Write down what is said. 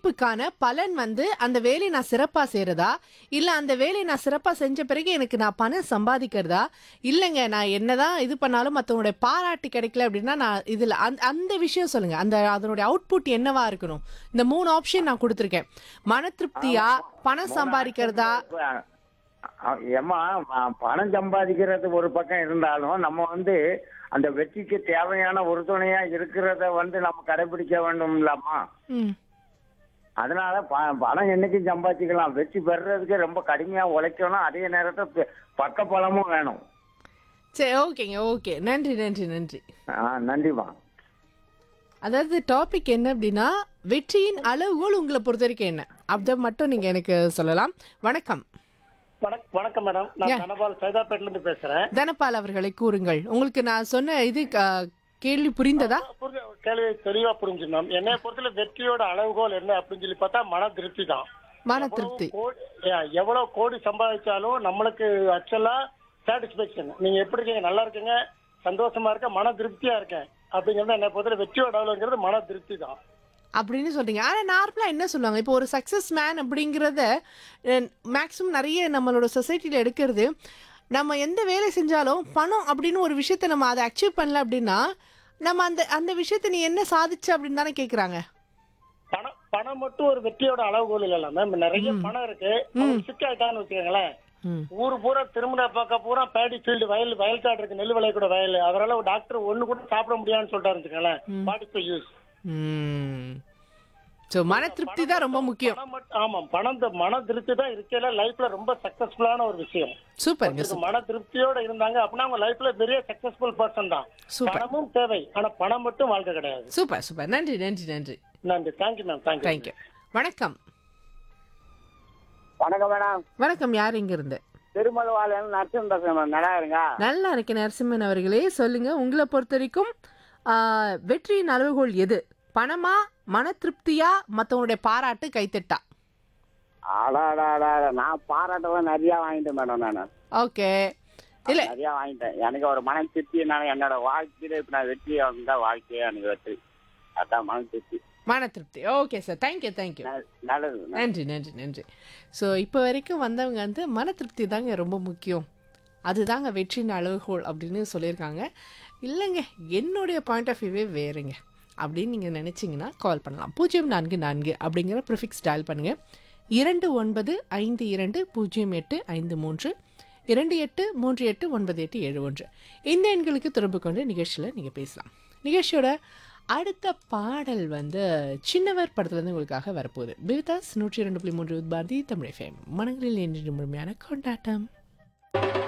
உழைப்புக்கான பலன் வந்து அந்த வேலையை நான் சிறப்பா செய்யறதா இல்ல அந்த வேலையை நான் சிறப்பா செஞ்ச பிறகு எனக்கு நான் பணம் சம்பாதிக்கிறதா இல்லைங்க நான் என்னதான் இது பண்ணாலும் மற்றவங்களுடைய பாராட்டு கிடைக்கல அப்படின்னா நான் இதுல அந்த அந்த விஷயம் சொல்லுங்க அந்த அதனுடைய அவுட்புட் என்னவா இருக்கணும் இந்த மூணு ஆப்ஷன் நான் கொடுத்துருக்கேன் மன திருப்தியா பணம் சம்பாதிக்கிறதா ஏமா பணம் சம்பாதிக்கிறது ஒரு பக்கம் இருந்தாலும் நம்ம வந்து அந்த வெற்றிக்கு தேவையான உறுதுணையா இருக்கிறத வந்து நம்ம கடைபிடிக்க வேண்டும் இல்லாமா ம் அதனால ப- பணம் என்னைக்கும் சம்பாதிக்கலாம் வெற்றி பெறுறதுக்கு ரொம்ப கடுமையா உழைக்கணும் அதே நேரத்தில் பக்க பலமும் வேணும் சரி ஓகேங்க ஓகே நன்றி நன்றி நன்றி ஆ, நன்றிம்மா அதாவது டாபிக் என்ன அப்படின்னா வெற்றியின் அளவுகோல் உங்களை பொறுத்த வரைக்கும் என்ன அதை மட்டும் நீங்க எனக்கு சொல்லலாம் வணக்கம் வணக் வணக்கம் மேடம் நான் Yeah. தனபால் சைதாப்பேட்ல இருந்து பேசுறேன் தனபால் அவர்களை கூறுங்கள் உங்களுக்கு நான் சொன்ன இது அஹ், கேள்வி புரிந்ததா புரிஞ்ச கேள்வி தெளிவா புரிஞ்சு மேம் என்னை பொறுத்தல வெற்றியோட அளவுகோல் என்ன அப்படின்னு சொல்லி பார்த்தா மன திருப்தி தான் மன திருப்தி கோடி- yeah, எவ்வளவு கோடி சம்பாதிச்சாலும் நம்மளுக்கு ஆக்சுவலா சாட்டிஸ்பேக்ஷன் நீங்க எப்படி இருக்கீங்க நல்லா இருக்கீங்க சந்தோஷமா இருக்க மன திருப்தியா இருக்கேன் அப்படிங்கறது என்னை பொறுத்தல வெற்றியோட அளவுங்கிறது மன திருப்தி தான் அப்படின்னு சொல்றீங்க ஆனா நார்மலா என்ன சொல்லுவாங்க இப்போ ஒரு சக்சஸ் மேன் அப்படிங்கிறத மேக்ஸிமம் நிறைய நம்மளோட சொசைட்டில எடுக்கிறது நம்ம எந்த வேலை செஞ்சாலும் பணம் அப்படின்னு ஒரு விஷயத்த நம்ம அதை அச்சீவ் பண்ணல அப்படின்னா நம்ம அந்த அந்த விஷயத்த நீ என்ன சாதிச்ச அப்படின்னு தானே கேக்குறாங்க பணம் பணம் மட்டும் ஒரு வெற்றியோட அளவுகோல் இல்ல மேம் நிறைய பணம் இருக்கு சிக் ஆயிட்டான்னு வச்சுக்கோங்களேன் ம். ஊர் பூரா திருமண பார்க்க பூரா பேடி ஃபீல்டு வயல் வயல் காடு இருக்கு நெல் விளையக்கூட வயல் அவரால் ஒரு டாக்டர் ஒண்ணு கூட சாப்பிட முடியாதுன்னு சொல்லிட்டாரு வச்சுக்கோங்களேன் பாடி யூஸ் ஸோ மன திருப்தி தான் ரொம்ப முக்கியம் பணம் மட்டும் ஆமாம் பணம் த- மன திருப்தி தான் இருக்கையில லைஃப்ல ரொம்ப சக்சஸ்ஃபுல்லான ஒரு விஷயம் சூப்பருங்க ஒருத்தருக்கு மன திருப்தியோட இருந்தாங்க அப்படின்னா அவங்க லைஃப்ல பெரிய சக்சஸ்ஃபுல் பர்சன் தான் சூப்பர் பணமும் தேவை ஆனா பணம் மட்டும் வாழ்க்கை கிடையாது சூப்பர் சூப்பர் நன்றி நன்றி நன்றி நன்றி தேங்க்யூ மேம் தேங்க்யூ தேங்க்யூ வணக்கம் வணக்கம் மேடம் வணக்கம் யார் இங்க இருந்து திருமலவாளன் நரசிம்ம பேசுறேன் மேடம் நல்லா இருங்க நல்லா இருக்கேன் நரசிம்மன் அவர்களே சொல்லுங்க உங்களை பொறுத்த வரைக்கும் ஆ, வெற்றியின் அளவுகோல் எது பணமா மன திருப்தியா மற்றவங்களுடைய பாராட்டு கைத்தட்டா அடாடாடா நான் பாராட்டெல்லாம் நிறைய வாங்கிட்டேன் மேடம் நான் ஓகே இல்ல நிறைய வாங்கிட்டேன் எனக்கு ஒரு மன திருப்தி நான் என்னோட வாழ்க்கையில இப்ப நான் வெற்றி வந்தா வாழ்க்கையே எனக்கு வெற்றி அதான் மன திருப்தி மன திருப்தி ஓகே சார் தேங்க்யூ தேங்க்யூ ந- நல்லது நன்றி நன்றி நன்றி ஸோ இப்போ வரைக்கும் வந்தவங்க வந்து மன திருப்தி தாங்க ரொம்ப முக்கியம் அதுதாங்க வெற்றியின் அளவுகோல் அப்படின்னு சொல்லியிருக்காங்க இல்லைங்க என்னுடைய பாயிண்ட் ஆஃப் வியூவே வேறுங்க அப்படின்னு நீங்கள் நினச்சிங்கன்னா கால் பண்ணலாம் பூஜ்ஜியம் நான்கு நான்கு அப்படிங்கிற ப்ரிஃபிக்ஸ் டயல் பண்ணுங்கள் இரண்டு ஒன்பது ஐந்து இரண்டு பூஜ்ஜியம் எட்டு ஐந்து மூன்று இரண்டு எட்டு மூன்று எட்டு ஒன்பது எட்டு ஏழு ஒன்று இந்த எண்களுக்கு தொடர்பு கொண்டு நிகழ்ச்சியில் நீங்கள் பேசலாம் நிகழ்ச்சியோட அடுத்த பாடல் வந்து சின்னவர் படத்துலேருந்து உங்களுக்காக வரப்போகுது பிரிதாஸ் நூற்றி இரண்டு புள்ளி மூன்று பாரதி தமிழ் ஃபேம் மனங்களில் என்று முழுமையான கொண்டாட்டம்